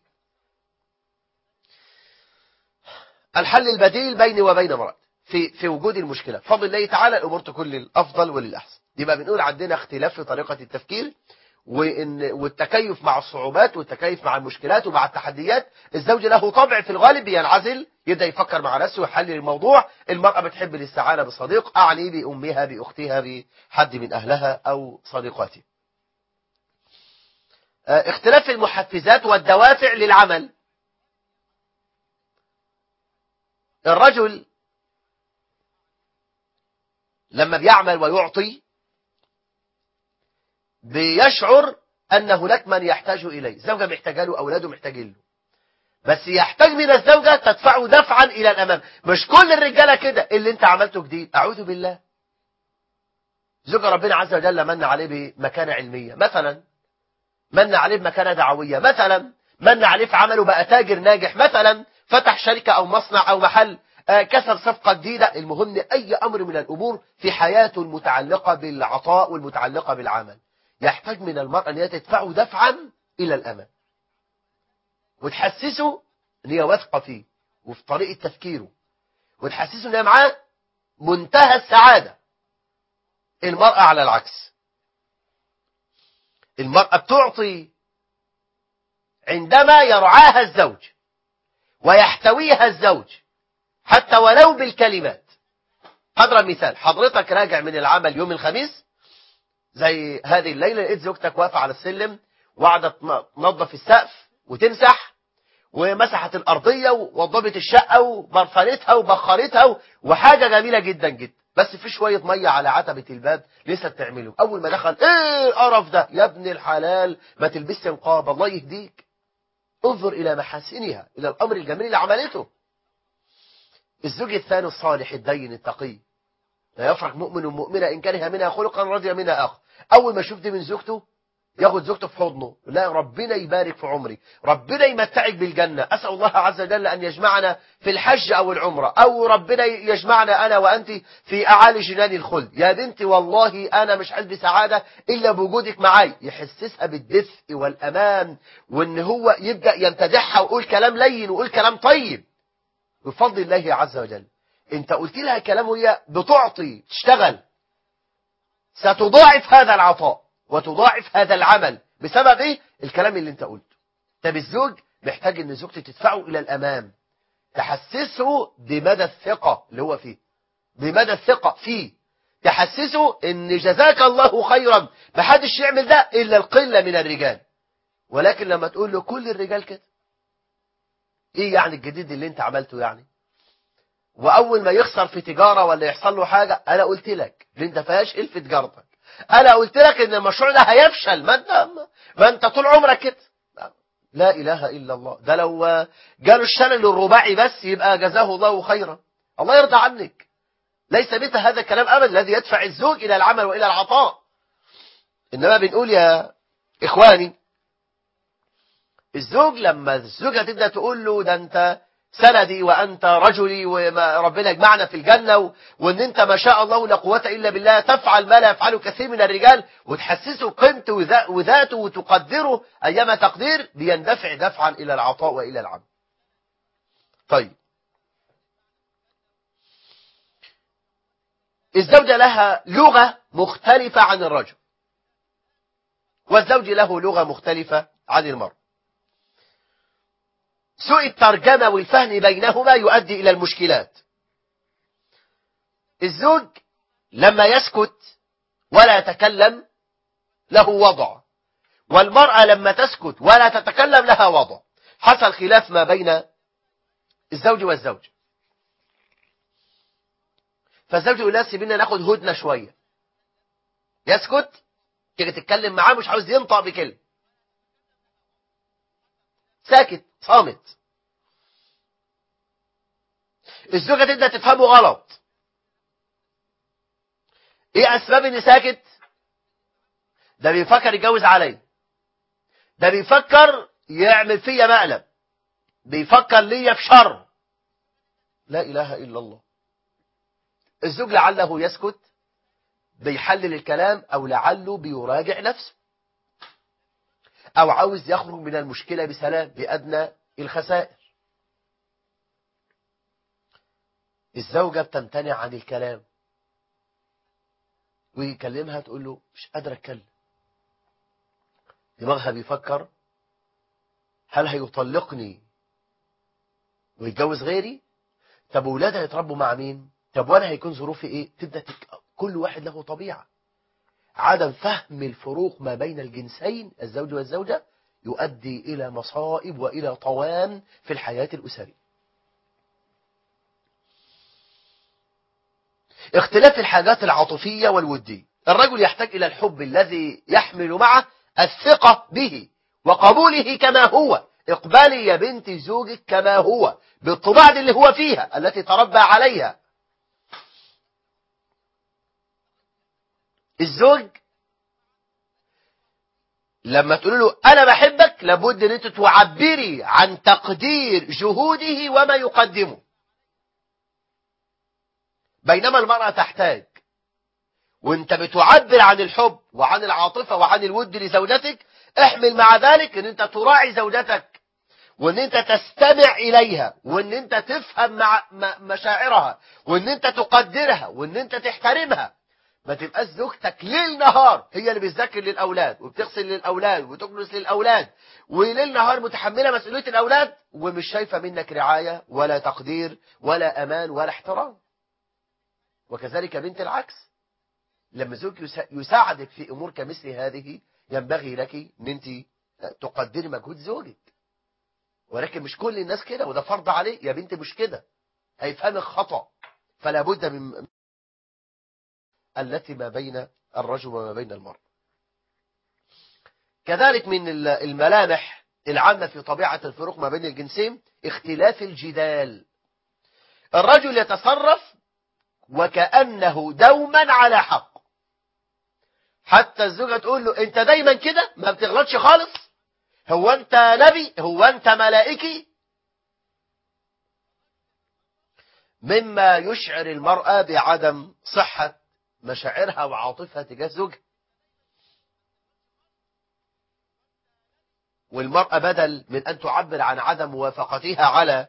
الحل البديل بيني وبين امرأة في في وجود المشكلة بفضل الله تعالى الأمور تكون للأفضل وللأحسن يبقى بنقول عندنا اختلاف في طريقة التفكير وإن والتكيف مع الصعوبات والتكيف مع المشكلات ومع التحديات الزوج له طبع في الغالب ينعزل يبدأ يفكر مع نفسه ويحلل الموضوع المرأة بتحب الاستعانة بصديق أعني بأمها بأختها بحد من أهلها أو صديقاتها اختلاف المحفزات والدوافع للعمل الرجل لما بيعمل ويعطي بيشعر أن هناك من يحتاج إليه زوجة محتاجة له أولاده محتاجين له بس يحتاج من الزوجة تدفعه دفعا إلى الأمام مش كل الرجالة كده اللي انت عملته جديد أعوذ بالله زوج ربنا عز وجل من عليه بمكانة علمية مثلا من عليه بمكانة دعوية مثلا من عليه في عمله بقى تاجر ناجح مثلا فتح شركة أو مصنع أو محل كسر صفقة جديدة المهم أي أمر من الأمور في حياته المتعلقة بالعطاء والمتعلقة بالعمل يحتاج من المرأة أن هي تدفعه دفعا إلى الأمام وتحسسه أن هي واثقة فيه وفي طريقة تفكيره وتحسسه أن هي معاه منتهى السعادة المرأة على العكس المرأة بتعطي عندما يرعاها الزوج ويحتويها الزوج حتى ولو بالكلمات حضر مثال حضرتك راجع من العمل يوم الخميس زي هذه الليلة لقيت زوجتك واقفة على السلم وقاعدة تنظف السقف وتمسح ومسحت الأرضية ووضبت الشقة وبرفنتها وبخرتها وحاجة جميلة جدا جدا بس في شوية مية على عتبة الباب لسه بتعمله أول ما دخل إيه القرف ده يا ابن الحلال ما تلبسش نقاب الله يهديك انظر إلى محاسنها إلى الأمر الجميل اللي عملته الزوج الثاني الصالح الدين التقي لا يفرق مؤمن ومؤمنة إن كره منها خلقا رضي منها أخ أول ما شفت من زوجته ياخد زوجته في حضنه لا ربنا يبارك في عمري ربنا يمتعك بالجنة أسأل الله عز وجل أن يجمعنا في الحج أو العمرة أو ربنا يجمعنا أنا وأنت في أعالي جنان الخلد يا بنتي والله أنا مش حاسس بسعادة إلا بوجودك معي يحسسها بالدفء والأمان وإن هو يبدأ يمتدحها ويقول كلام لين ويقول كلام طيب بفضل الله عز وجل انت قلت لها كلام وهي بتعطي تشتغل ستضاعف هذا العطاء وتضاعف هذا العمل بسبب ايه الكلام اللي انت قلته طب الزوج محتاج ان زوجته تدفعه الى الامام تحسسه بمدى الثقة اللي هو فيه بمدى الثقة فيه تحسسه ان جزاك الله خيرا محدش يعمل ده الا القلة من الرجال ولكن لما تقول له كل الرجال كده ايه يعني الجديد اللي انت عملته يعني واول ما يخسر في تجارة ولا يحصل له حاجة انا قلت لك اللي انت فاشل في تجارتك انا قلت لك ان المشروع ده هيفشل ما انت ما انت طول عمرك كده لا اله الا الله ده لو جاله الشلل الرباعي بس يبقى جزاه الله خيرا الله يرضى عنك ليس مثل هذا الكلام ابدا الذي يدفع الزوج الى العمل والى العطاء انما بنقول يا اخواني الزوج لما الزوجه تبدا تقول له ده انت سندي وأنت رجلي وربنا يجمعنا في الجنة وأن أنت ما شاء الله لا قوة إلا بالله تفعل ما لا يفعله كثير من الرجال وتحسسه قيمته وذاته وتقدره أيما تقدير بيندفع دفعا إلى العطاء وإلى العمل طيب الزوجة لها لغة مختلفة عن الرجل والزوج له لغة مختلفة عن المرأة سوء الترجمة والفهم بينهما يؤدي إلى المشكلات الزوج لما يسكت ولا يتكلم له وضع والمرأة لما تسكت ولا تتكلم لها وضع حصل خلاف ما بين الزوج والزوج فالزوج يقول لها سيبينا ناخد هدنة شوية يسكت تيجي تتكلم معاه مش عاوز ينطق بكلمة ساكت صامت الزوجة تبدأ تفهمه غلط ايه اسباب اني ساكت ده بيفكر يتجوز عليا ده بيفكر يعمل فيا مقلب بيفكر ليا في شر لا اله الا الله الزوج لعله يسكت بيحلل الكلام او لعله بيراجع نفسه او عاوز يخرج من المشكلة بسلام بأدنى الخسائر الزوجة بتمتنع عن الكلام ويكلمها تقول له مش قادرة اتكلم دماغها بيفكر هل هيطلقني ويتجوز غيري طب ولادها يتربوا مع مين طب وانا هيكون ظروفي ايه تبدا تك... كل واحد له طبيعه عدم فهم الفروق ما بين الجنسين الزوج والزوجه يؤدي الى مصائب والى طوان في الحياه الاسريه اختلاف الحاجات العاطفيه والوديه الرجل يحتاج الى الحب الذي يحمل معه الثقه به وقبوله كما هو اقبلي يا بنت زوجك كما هو بالطباع دي اللي هو فيها التي تربى عليها الزوج لما تقول له انا بحبك لابد ان انت تعبري عن تقدير جهوده وما يقدمه بينما المرأة تحتاج وانت بتعبر عن الحب وعن العاطفة وعن الود لزوجتك احمل مع ذلك ان انت تراعي زوجتك وان انت تستمع اليها وان انت تفهم مع مشاعرها وان انت تقدرها وان انت تحترمها ما تبقاش زوجتك ليل نهار هي اللي بتذاكر للاولاد وبتغسل للاولاد وتكنس للاولاد وليل نهار متحمله مسؤوليه الاولاد ومش شايفه منك رعايه ولا تقدير ولا امان ولا احترام وكذلك بنت العكس لما زوج يساعدك في امور كمثل هذه ينبغي لك ان انت تقدري مجهود زوجك ولكن مش كل الناس كده وده فرض عليه يا بنت مش كده هيفهمك خطأ فلا بد من التي ما بين الرجل وما بين المرأة كذلك من الملامح العامة في طبيعة الفروق ما بين الجنسين اختلاف الجدال الرجل يتصرف وكأنه دوما على حق حتى الزوجة تقول له انت دايما كده ما بتغلطش خالص هو انت نبي هو انت ملائكي مما يشعر المرأة بعدم صحة مشاعرها وعاطفها تجاه زوجها والمرأة بدل من أن تعبر عن عدم موافقتها على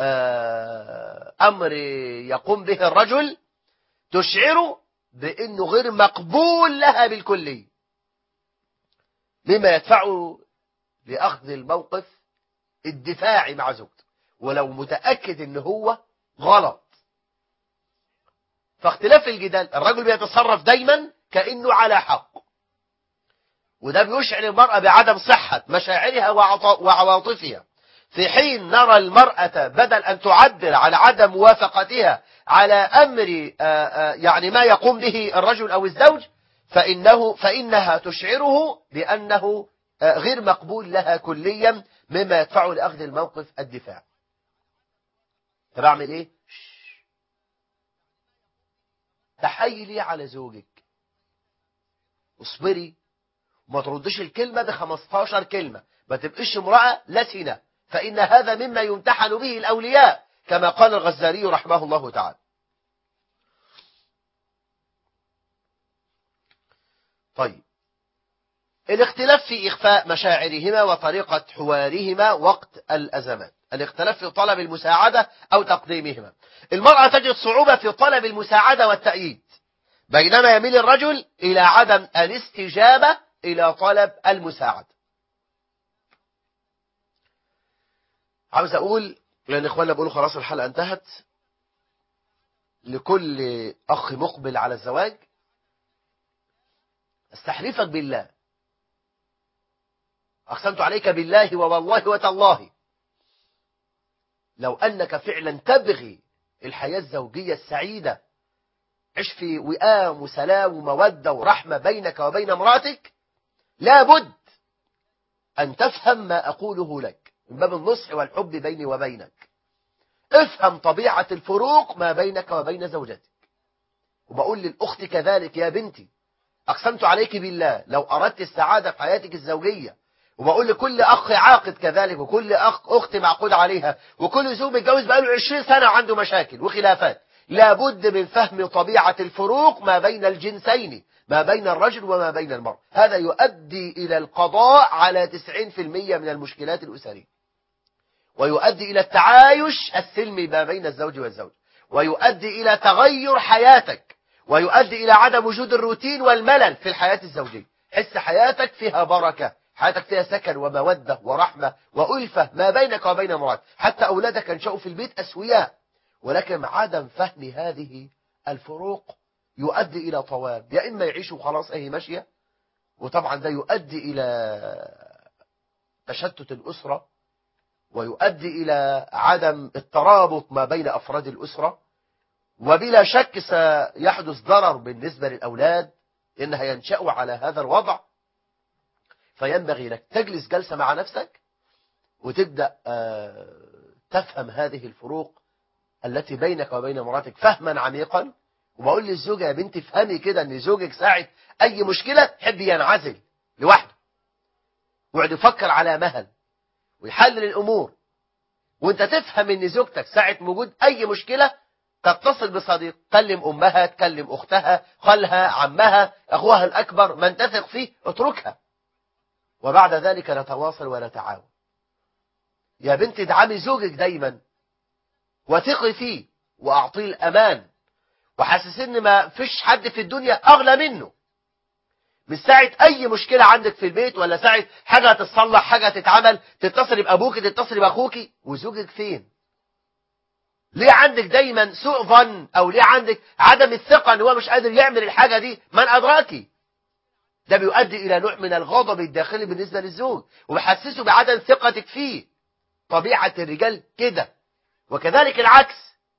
أمر يقوم به الرجل تشعر بأنه غير مقبول لها بالكلي مما يدفعه لأخذ الموقف الدفاعي مع زوجته ولو متأكد أنه هو غلط فاختلاف الجدال الرجل بيتصرف دايما كأنه على حق وده بيشعر المرأة بعدم صحة مشاعرها وعواطفها في حين نرى المرأة بدل أن تعبر على عدم موافقتها على أمر يعني ما يقوم به الرجل أو الزوج فإنه فإنها تشعره بأنه غير مقبول لها كليا مما يدفعه لأخذ الموقف الدفاع طب أعمل إيه؟ تحيلي على زوجك اصبري وما تردش الكلمة ب 15 كلمة ما تبقيش امرأة لسنة فإن هذا مما يمتحن به الأولياء كما قال الغزالي رحمه الله تعالى طيب الاختلاف في إخفاء مشاعرهما وطريقة حوارهما وقت الأزمات الاختلاف في طلب المساعدة أو تقديمهما المرأة تجد صعوبة في طلب المساعدة والتأييد بينما يميل الرجل إلى عدم الاستجابة إلى طلب المساعدة عاوز أقول لأن إخواننا بيقولوا خلاص الحلقة انتهت لكل أخ مقبل على الزواج استحلفك بالله أقسمت عليك بالله ووالله وتالله لو أنك فعلا تبغي الحياة الزوجية السعيدة عش في وئام وسلام ومودة ورحمة بينك وبين امرأتك لابد أن تفهم ما أقوله لك من باب النصح والحب بيني وبينك افهم طبيعة الفروق ما بينك وبين زوجتك وبقول للأخت كذلك يا بنتي أقسمت عليك بالله لو أردت السعادة في حياتك الزوجية وبقول لكل أخ عاقد كذلك وكل أخ أخت معقود عليها وكل زوج متجوز بقاله 20 سنة عنده مشاكل وخلافات لابد من فهم طبيعة الفروق ما بين الجنسين ما بين الرجل وما بين المرأة هذا يؤدي إلى القضاء على 90% من المشكلات الأسرية ويؤدي إلى التعايش السلمي ما بين الزوج والزوج ويؤدي إلى تغير حياتك ويؤدي إلى عدم وجود الروتين والملل في الحياة الزوجية حس حياتك فيها بركة حياتك فيها سكن ومودة ورحمة وألفة ما بينك وبين مراد حتى أولادك ينشأوا في البيت أسوياء ولكن عدم فهم هذه الفروق يؤدي إلى طواب يا إما يعيشوا خلاص أهي ماشية وطبعا ده يؤدي إلى تشتت الأسرة ويؤدي إلى عدم الترابط ما بين أفراد الأسرة وبلا شك سيحدث ضرر بالنسبة للأولاد إنها ينشأوا على هذا الوضع فينبغي لك تجلس جلسة مع نفسك وتبدأ تفهم هذه الفروق التي بينك وبين مراتك فهما عميقا وبقول للزوجة يا بنتي افهمي كده ان زوجك ساعة اي مشكلة تحب ينعزل لوحده ويقعد يفكر على مهل ويحلل الامور وانت تفهم ان زوجتك ساعة وجود اي مشكلة تتصل بصديق كلم امها تكلم اختها خالها عمها اخوها الاكبر من تثق فيه اتركها وبعد ذلك نتواصل ونتعاون يا بنتي ادعمي زوجك دايما وثقي فيه واعطيه الامان وحاسس ان ما فيش حد في الدنيا اغلى منه من ساعة اي مشكلة عندك في البيت ولا ساعة حاجة تتصلح حاجة تتعمل تتصل بابوك تتصل باخوك وزوجك فين ليه عندك دايما سوء ظن او ليه عندك عدم الثقة ان هو مش قادر يعمل الحاجة دي من ادراكي ده بيؤدي الى نوع من الغضب الداخلي بالنسبة للزوج وبيحسسه بعدم ثقتك فيه طبيعة الرجال كده وكذلك العكس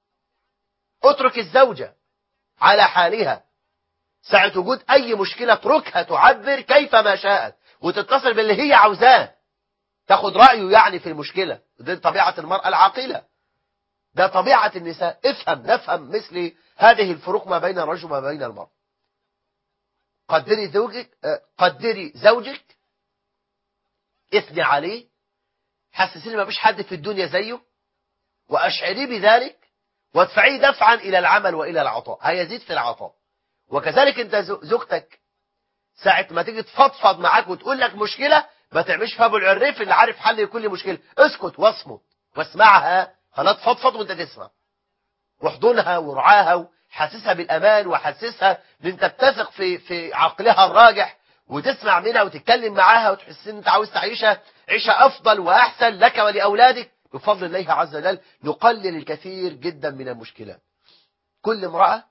اترك الزوجة على حالها ساعة وجود أي مشكلة اتركها تعبر كيفما شاءت وتتصل باللي هي عاوزاه تاخد رأيه يعني في المشكلة دي طبيعة المرأة العاقلة ده طبيعة النساء افهم نفهم مثل هذه الفروق ما بين الرجل وما بين المرأة قدري زوجك آه، قدري زوجك اثني عليه حسسيني ما فيش حد في الدنيا زيه وأشعريه بذلك وادفعيه دفعا إلى العمل وإلى العطاء هيزيد في العطاء وكذلك انت زوجتك ساعة ما تيجي تفضفض معاك وتقول لك مشكلة ما تعملش فابو العريف اللي عارف حل لكل مشكلة اسكت واصمت واسمعها خلاص فضفض وانت تسمع واحضنها ورعاها وحسسها بالأمان وحسسها ان انت بتثق في في عقلها الراجح وتسمع منها وتتكلم معاها وتحس ان انت عاوز تعيشها عيشة افضل واحسن لك ولأولادك بفضل الله عز وجل نقلل الكثير جدا من المشكلات كل امرأة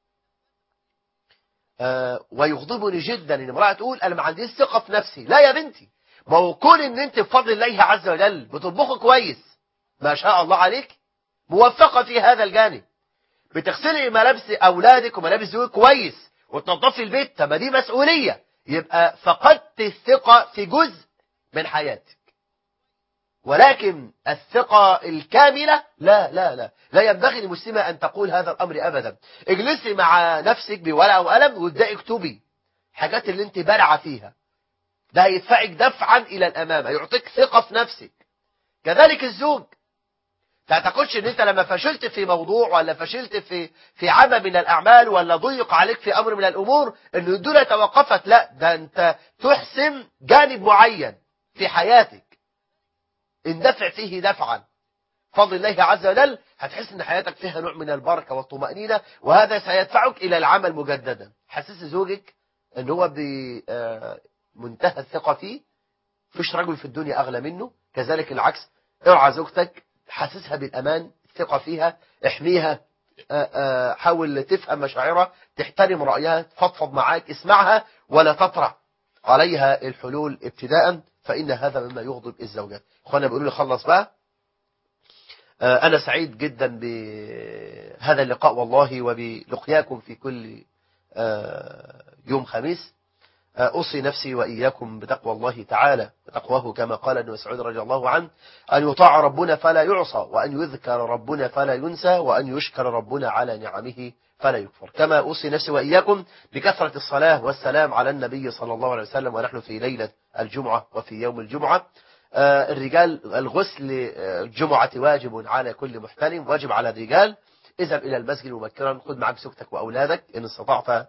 آه ويغضبني جدا ان امرأة تقول انا ما عنديش ثقة في نفسي لا يا بنتي ما هو كون ان انت بفضل الله عز وجل بتطبخي كويس ما شاء الله عليك موفقة في هذا الجانب بتغسلي ملابس اولادك وملابس زوجك كويس وتنظفي البيت طب ما دي مسؤولية يبقى فقدت الثقة في جزء من حياتك ولكن الثقة الكاملة لا لا لا لا ينبغي للمسلمة أن تقول هذا الأمر أبدا اجلسي مع نفسك بورقة وقلم وابدأي اكتبي حاجات اللي انت بارعة فيها ده هيدفعك دفعا إلى الأمام هيعطيك ثقة في نفسك كذلك الزوج تعتقدش ان انت لما فشلت في موضوع ولا فشلت في في عمل من الاعمال ولا ضيق عليك في امر من الامور ان الدنيا توقفت لا ده انت تحسم جانب معين في حياتك اندفع فيه دفعا فضل الله عز وجل هتحس ان حياتك فيها نوع من البركة والطمأنينة وهذا سيدفعك الى العمل مجددا حسس زوجك ان هو بمنتهى الثقة فيه فيش رجل في الدنيا اغلى منه كذلك العكس ارعى زوجتك حسسها بالامان ثقة فيها احميها حاول تفهم مشاعرها تحترم رأيها تفضفض معاك اسمعها ولا تطرح عليها الحلول ابتداء فإن هذا مما يغضب الزوجات اخوانا بيقولوا لي خلص بقى أنا سعيد جدا بهذا اللقاء والله وبلقياكم في كل يوم خميس أوصي نفسي وإياكم بتقوى الله تعالى بتقواه كما قال ابن مسعود رضي الله عنه أن يطاع ربنا فلا يعصى وأن يذكر ربنا فلا ينسى وأن يشكر ربنا على نعمه فلا يكفر كما أوصي نفسي وإياكم بكثرة الصلاة والسلام على النبي صلى الله عليه وسلم ونحن في ليلة الجمعة وفي يوم الجمعة الرجال الغسل الجمعة واجب على كل محترم واجب على الرجال اذهب إلى المسجد مبكرا خذ معك زوجتك وأولادك إن استطعت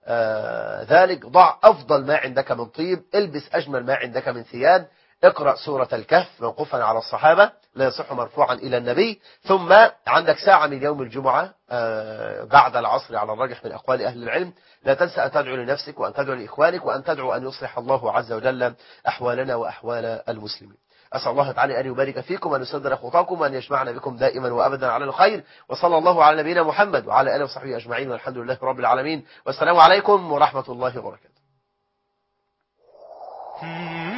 ذلك ضع أفضل ما عندك من طيب البس أجمل ما عندك من ثياب اقرأ سورة الكهف موقوفا على الصحابة لا يصح مرفوعا إلى النبي ثم عندك ساعة من يوم الجمعة بعد العصر على الراجح من أقوال أهل العلم لا تنسى أن تدعو لنفسك وأن تدعو لإخوانك وأن تدعو أن يصلح الله عز وجل أحوالنا وأحوال المسلمين أسأل الله تعالى أن يبارك فيكم وأن يسدر خطاكم وأن يجمعنا بكم دائما وأبدا على الخير وصلى الله على نبينا محمد وعلى آله وصحبه أجمعين والحمد لله رب العالمين والسلام عليكم ورحمة الله وبركاته